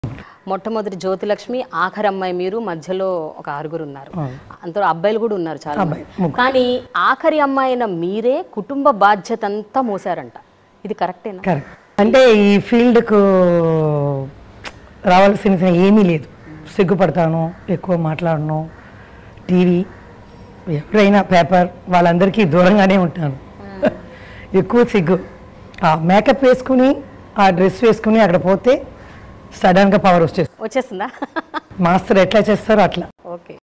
మొట్టమొదటి జ్యోతిలక్ష్మి ఆఖరి అమ్మాయి మీరు మధ్యలో ఒక ఆరుగురు ఉన్నారు అంతలో అబ్బాయిలు కూడా ఉన్నారు చాలా మంది. కానీ ఆఖరి అమ్మాయి అయిన మీరే కుటుంబ బాధ్యత అంతా మోసారంట ఇది కరెక్టేనా కరెక్ట్ అంటే ఈ ఫీల్డ్కు రావాల్సిన ఏమీ లేదు సిగ్గుపడతాను ఎక్కువ మాట్లాడను టీవీ ఎవరైనా పేపర్ వాళ్ళందరికీ దూరంగానే ఉంటాను ఎక్కువ సిగ్గు ఆ మేకప్ వేసుకుని ఆ డ్రెస్ వేసుకుని అక్కడ పోతే సడన్గా పవర్ వచ్చేస్తుంది వచ్చేస్తుందా మాస్టర్ ఎట్లా చేస్తారో అట్లా ఓకే